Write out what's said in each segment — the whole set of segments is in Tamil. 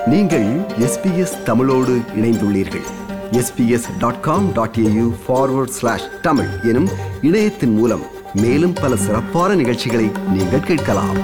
நீங்கள் எஸ்பிஎஸ் தமிழோடு இணைந்துள்ளீர்கள் SBS dot com dot A U forward slash Tamil எனும் இணையத்தின் மூலம் மேலும் பல சிறப்பான நிகழ்ச்சிகளை நீங்கள் கேட்கலாம்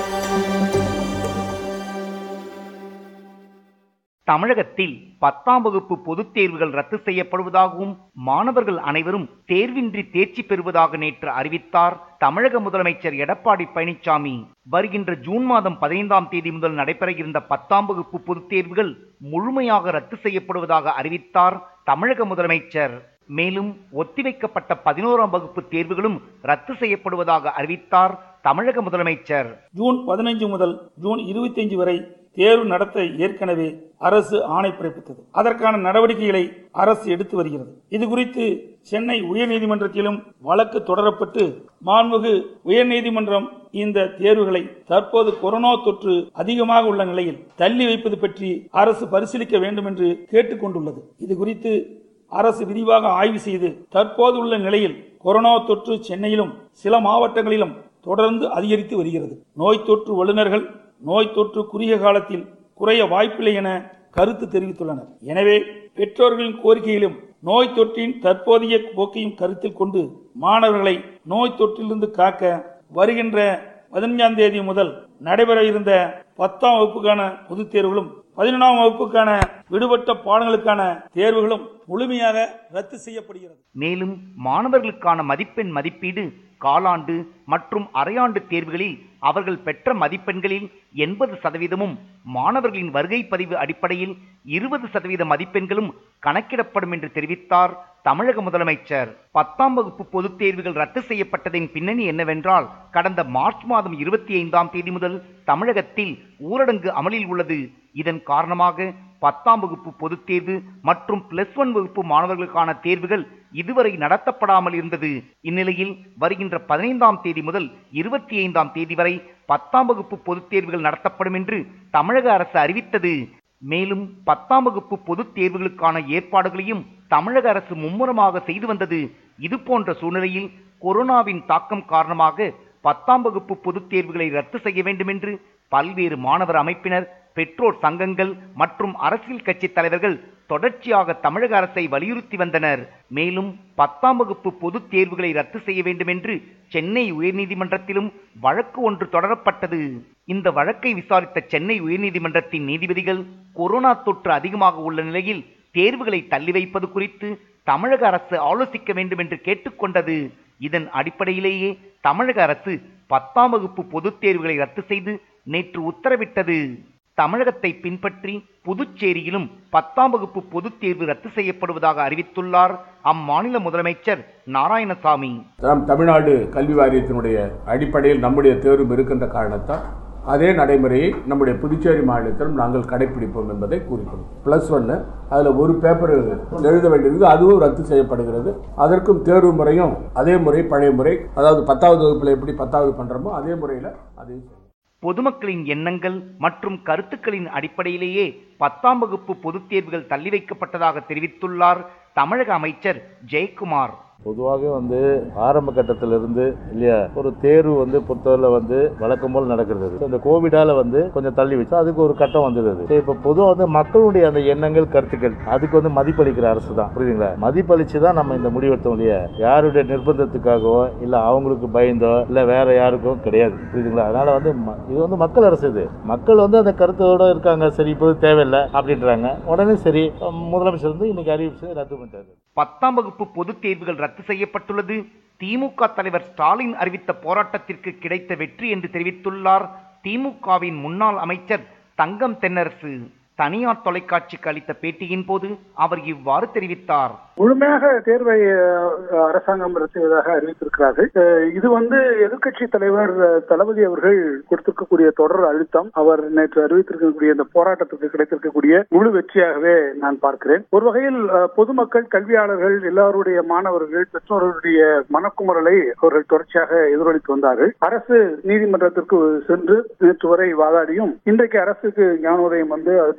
தமிழகத்தில் பத்தாம் வகுப்பு பொதுத் தேர்வுகள் ரத்து செய்யப்படுவதாகவும் மாணவர்கள் அனைவரும் தேர்வின்றி தேர்ச்சி பெறுவதாக நேற்று அறிவித்தார் தமிழக முதலமைச்சர் எடப்பாடி பழனிசாமி வருகின்ற ஜூன் மாதம் பதினைந்தாம் தேதி முதல் நடைபெற இருந்த பத்தாம் வகுப்பு பொதுத் தேர்வுகள் முழுமையாக ரத்து செய்யப்படுவதாக அறிவித்தார் தமிழக முதலமைச்சர் மேலும் ஒத்திவைக்கப்பட்ட பதினோராம் வகுப்பு தேர்வுகளும் ரத்து செய்யப்படுவதாக அறிவித்தார் தமிழக முதலமைச்சர் ஜூன் பதினைஞ்சு முதல் ஜூன் இருபத்தி வரை தேர்வு நடத்த ஏற்கனவே அரசு ஆணை பிறப்பித்தது அதற்கான நடவடிக்கைகளை அரசு எடுத்து வருகிறது இது குறித்து சென்னை உயர்நீதிமன்றத்திலும் வழக்கு தொடரப்பட்டு மாண்புமிகு உயர்நீதிமன்றம் இந்த தேர்வுகளை தற்போது கொரோனா தொற்று அதிகமாக உள்ள நிலையில் தள்ளி வைப்பது பற்றி அரசு பரிசீலிக்க வேண்டும் என்று கேட்டுக்கொண்டுள்ளது இது குறித்து அரசு விரிவாக ஆய்வு செய்து தற்போது உள்ள நிலையில் கொரோனா தொற்று சென்னையிலும் சில மாவட்டங்களிலும் தொடர்ந்து அதிகரித்து வருகிறது நோய் தொற்று வல்லுநர்கள் நோய் தொற்று குறுகிய காலத்தில் குறைய வாய்ப்பில்லை என கருத்து தெரிவித்துள்ளனர் எனவே பெற்றோர்களின் கோரிக்கையிலும் நோய் தொற்றின் தற்போதைய போக்கையும் கருத்தில் கொண்டு மாணவர்களை நோய் தொற்றிலிருந்து காக்க வருகின்ற பதினஞ்சாம் தேதி முதல் நடைபெற இருந்த பத்தாம் வகுப்புக்கான பொதுத் தேர்வுகளும் பதினொன்றாம் வகுப்புக்கான விடுபட்ட பாடங்களுக்கான தேர்வுகளும் முழுமையாக ரத்து செய்யப்படுகிறது மேலும் மாணவர்களுக்கான மதிப்பெண் மதிப்பீடு காலாண்டு மற்றும் அரையாண்டு தேர்வுகளில் அவர்கள் பெற்ற மதிப்பெண்களில் எண்பது சதவீதமும் மாணவர்களின் வருகை பதிவு அடிப்படையில் இருபது சதவீத மதிப்பெண்களும் கணக்கிடப்படும் என்று தெரிவித்தார் தமிழக முதலமைச்சர் பத்தாம் வகுப்பு பொதுத் தேர்வுகள் ரத்து செய்யப்பட்டதின் பின்னணி என்னவென்றால் கடந்த மார்ச் மாதம் இருபத்தி ஐந்தாம் தேதி முதல் தமிழகத்தில் ஊரடங்கு அமலில் உள்ளது இதன் காரணமாக பத்தாம் வகுப்பு பொதுத் தேர்வு மற்றும் பிளஸ் ஒன் வகுப்பு மாணவர்களுக்கான தேர்வுகள் இதுவரை நடத்தப்படாமல் இருந்தது இந்நிலையில் வருகின்ற பதினைந்தாம் தேதி முதல் இருபத்தி ஐந்தாம் தேதி வரை பத்தாம் வகுப்பு பொதுத் தேர்வுகள் நடத்தப்படும் என்று தமிழக அரசு அறிவித்தது மேலும் பத்தாம் வகுப்பு பொதுத் தேர்வுகளுக்கான ஏற்பாடுகளையும் தமிழக அரசு மும்முரமாக செய்து வந்தது இது போன்ற சூழ்நிலையில் கொரோனாவின் தாக்கம் காரணமாக பத்தாம் வகுப்பு பொதுத் தேர்வுகளை ரத்து செய்ய வேண்டும் என்று பல்வேறு மாணவர் அமைப்பினர் பெற்றோர் சங்கங்கள் மற்றும் அரசியல் கட்சி தலைவர்கள் தொடர்ச்சியாக தமிழக அரசை வலியுறுத்தி வந்தனர் மேலும் பத்தாம் வகுப்பு பொதுத் தேர்வுகளை ரத்து செய்ய வேண்டும் என்று சென்னை உயர்நீதிமன்றத்திலும் வழக்கு ஒன்று தொடரப்பட்டது இந்த வழக்கை விசாரித்த சென்னை உயர்நீதிமன்றத்தின் நீதிபதிகள் கொரோனா தொற்று அதிகமாக உள்ள நிலையில் தேர்வுகளை தள்ளி வைப்பது குறித்து தமிழக அரசு ஆலோசிக்க வேண்டும் என்று கேட்டுக்கொண்டது இதன் அடிப்படையிலேயே தமிழக அரசு பத்தாம் வகுப்பு பொதுத் தேர்வுகளை ரத்து செய்து நேற்று உத்தரவிட்டது தமிழகத்தை பின்பற்றி புதுச்சேரியிலும் பத்தாம் வகுப்பு பொதுத் தேர்வு ரத்து செய்யப்படுவதாக அறிவித்துள்ளார் அம்மாநில முதலமைச்சர் நாராயணசாமி நம் தமிழ்நாடு கல்வி வாரியத்தினுடைய அடிப்படையில் நம்முடைய தேர்வும் இருக்கின்ற காரணத்தால் அதே நடைமுறையை நம்முடைய புதுச்சேரி மாநிலத்திலும் நாங்கள் கடைபிடிப்போம் என்பதை கூறிக்கொள்ளும் ப்ளஸ் ஒன்று அதில் ஒரு பேப்பர் எழுத வேண்டியது அதுவும் ரத்து செய்யப்படுகிறது அதற்கும் தேர்வு முறையும் அதே முறை பழைய முறை அதாவது பத்தாவது வகுப்பில் எப்படி பத்தாவது பண்ணுறோமோ அதே முறையில் அதையும் செய்யணும். பொதுமக்களின் எண்ணங்கள் மற்றும் கருத்துக்களின் அடிப்படையிலேயே பத்தாம் வகுப்பு பொதுத் தேர்வுகள் தள்ளி வைக்கப்பட்டதாக தெரிவித்துள்ளார் தமிழக அமைச்சர் ஜெயக்குமார் பொதுவாக வந்து ஆரம்ப கட்டத்திலிருந்து இல்லையா ஒரு தேர்வு வந்து பொறுத்தவரை வந்து வழக்கம் போல் நடக்கிறது இந்த கோவிடால வந்து கொஞ்சம் தள்ளி வச்சு அதுக்கு ஒரு கட்டம் வந்தது சரி, இப்ப பொதுவாக வந்து மக்களுடைய அந்த எண்ணங்கள் கருத்துக்கள் அதுக்கு வந்து மதிப்பளிக்கிற அரசு தான் புரியுதுங்களா மதிப்பளிச்சு தான் நம்ம இந்த முடிவெடுத்தோம் இல்லையா யாருடைய நிர்பந்தத்துக்காகவோ இல்ல அவங்களுக்கு பயந்தோ இல்ல வேற யாருக்கும் கிடையாது புரியுதுங்களா அதனால வந்து ம- இது வந்து மக்கள் அரசு இது மக்கள் வந்து அந்த கருத்தோட இருக்காங்க சரி இப்போ தேவையில்லை அப்படின்றாங்க உடனே சரி முதலமைச்சர் வந்து இன்னைக்கு அறிவிச்சு ரத்து பண்ணிட்டாரு பத்தாம் வகுப்பு பொதுத் தேர்வுகள் ரத்து செய்யப்பட்டுள்ளது திமுக தலைவர் ஸ்டாலின் அறிவித்த போராட்டத்திற்கு கிடைத்த வெற்றி என்று தெரிவித்துள்ளார் திமுகவின் முன்னாள் அமைச்சர் தங்கம் தென்னரசு தனியார் தொலைக்காட்சிக்கு அளித்த பேட்டியின் போது அவர் இவ்வாறு தெரிவித்தார் முழுமையாக தேர்வை அஹ், அரசாங்கம் நடத்துவதாக அறிவித்திருக்கிறார்கள் அஹ், இது வந்து எதிர்க்கட்சி தலைவர் அஹ், தளபதி அவர்கள் கொடுத்திருக்கக்கூடிய தொடர் அழுத்தம் அவர் நேற்று அறிவித்திருக்கக்கூடிய இந்த போராட்டத்திற்கு கிடைத்திருக்கக்கூடிய முழு வெற்றியாகவே நான் பார்க்கிறேன் ஒரு வகையில் அஹ், பொதுமக்கள் கல்வியாளர்கள் எல்லாருடைய மாணவர்கள் பெற்றோர்களுடைய மனக்குமுறலை அவர்கள் தொடர்ச்சியாக எதிரொலித்து வந்தார்கள் அரசு நீதிமன்றத்திற்கு சென்று நேற்று வரை வாதாடியும் இன்றைக்கு அரசுக்கு ஞானோதயம் வந்து அவற்றை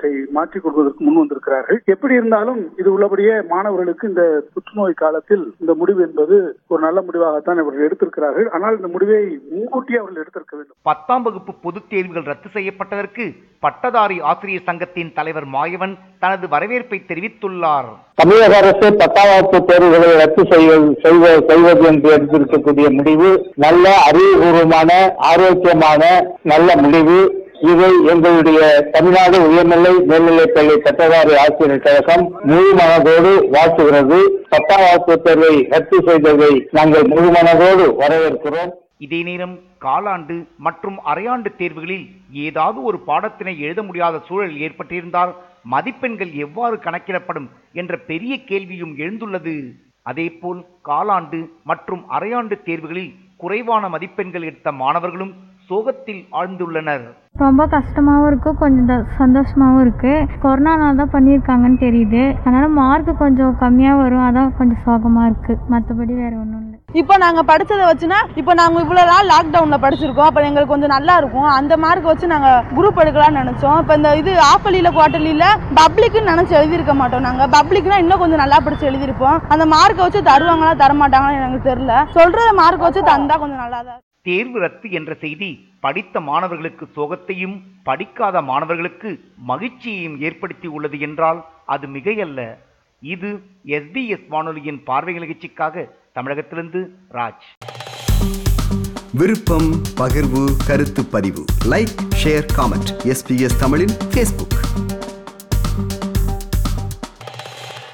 அதை மாற்றிக் கொள்வதற்கு முன் வந்திருக்கிறார்கள் எப்படி இருந்தாலும் இது உள்ளபடியே மாணவர்களுக்கு இந்த புற்றுநோய் காலத்தில் இந்த முடிவு என்பது ஒரு நல்ல முடிவாகத்தான் இவர்கள் எடுத்திருக்கிறார்கள் ஆனால் இந்த முடிவை முன்கூட்டியே அவர்கள் எடுத்திருக்க வேண்டும் பத்தாம் வகுப்பு பொதுத் தேர்வுகள் ரத்து செய்யப்பட்டதற்கு பட்டதாரி ஆசிரியர் சங்கத்தின் தலைவர் மாயவன் தனது வரவேற்பை தெரிவித்துள்ளார் தமிழக அரசு பத்தாம் வகுப்பு தேர்வுகளை ரத்து செய்வது செய்வ- செய்வது என்று எடுத்திருக்கக்கூடிய முடிவு நல்ல அறிவுபூர்வமான ஆரோக்கியமான நல்ல முடிவு இதை எங்களுடைய தமிழ்நாடு உயர்நிலை மேல்நிலைப்பள்ளி பட்டதாரி ஆசிரியர் கழகம் முழு மனதோடு வாழ்த்துகிறது பத்தாம் வகுப்பு தேர்வை ரத்து செய்ததை நாங்கள் முழு மனதோடு வரவேற்கிறோம் இதே நேரம் காலாண்டு மற்றும் அரையாண்டு தேர்வுகளில் ஏதாவது ஒரு பாடத்தினை எழுத முடியாத சூழல் ஏற்பட்டிருந்தால் மதிப்பெண்கள் எவ்வாறு கணக்கிடப்படும் என்ற பெரிய கேள்வியும் எழுந்துள்ளது அதேபோல் காலாண்டு மற்றும் அரையாண்டு தேர்வுகளில் குறைவான மதிப்பெண்கள் எடுத்த மாணவர்களும் சோகத்தில் ஆழ்ந்துள்ளனர் ரொம்ப கஷ்டமாகவும் இருக்குது கொஞ்சம் த- சந்தோஷமாகவும் இருக்குது கொரோனானால தான் பண்ணியிருக்காங்கன்னு தெரியுது அதனால் மார்க் கொஞ்சம் கம்மியாக வரும் அதான் கொஞ்சம் சோகமாக இருக்குது மற்றபடி வேறு ஒன்றும் இல்லை இப்போ நாங்கள் படிச்சதை வச்சுனா இப்போ நாங்கள் இவ்வளோ நாள் லாக்டவுனில் படிச்சிருக்கோம் அப்போ எங்களுக்கு கொஞ்சம் நல்லா இருக்கும் அந்த மார்க் வச்சு நாங்கள் குரூப் எடுக்கலாம்னு நினச்சோம் இப்போ இந்த இது ஆப்பலியில் குவார்டர்லியில் பப்ளிக்னு நினச்சி எழுதியிருக்க மாட்டோம் நாங்கள் பப்ளிக்னா இன்னும் கொஞ்சம் நல்லா படிச்சு எழுதியிருப்போம் அந்த மார்க்கை வச்சு தருவாங்களா தரமாட்டாங்களான்னு எனக்கு தெரில சொல்கிற மார்க் வச்சு தந்தா கொஞ்சம் நல்லா தான் தேர்வு ரத்து என்ற செய்தி படித்த மாணவர்களுக்கு சோகத்தையும் படிக்காத மாணவர்களுக்கு மகிழ்ச்சியையும் ஏற்படுத்தி உள்ளது என்றால் அது மிகையல்ல இது எஸ்பிஎஸ் வானொலியின் பார்வை நிகழ்ச்சிக்காக தமிழகத்திலிருந்து ராஜ் விருப்பம் பகிர்வு கருத்து பதிவு லைக் ஷேர் காமெண்ட் எஸ்பிஎஸ் தமிழின் ஃபேஸ்புக்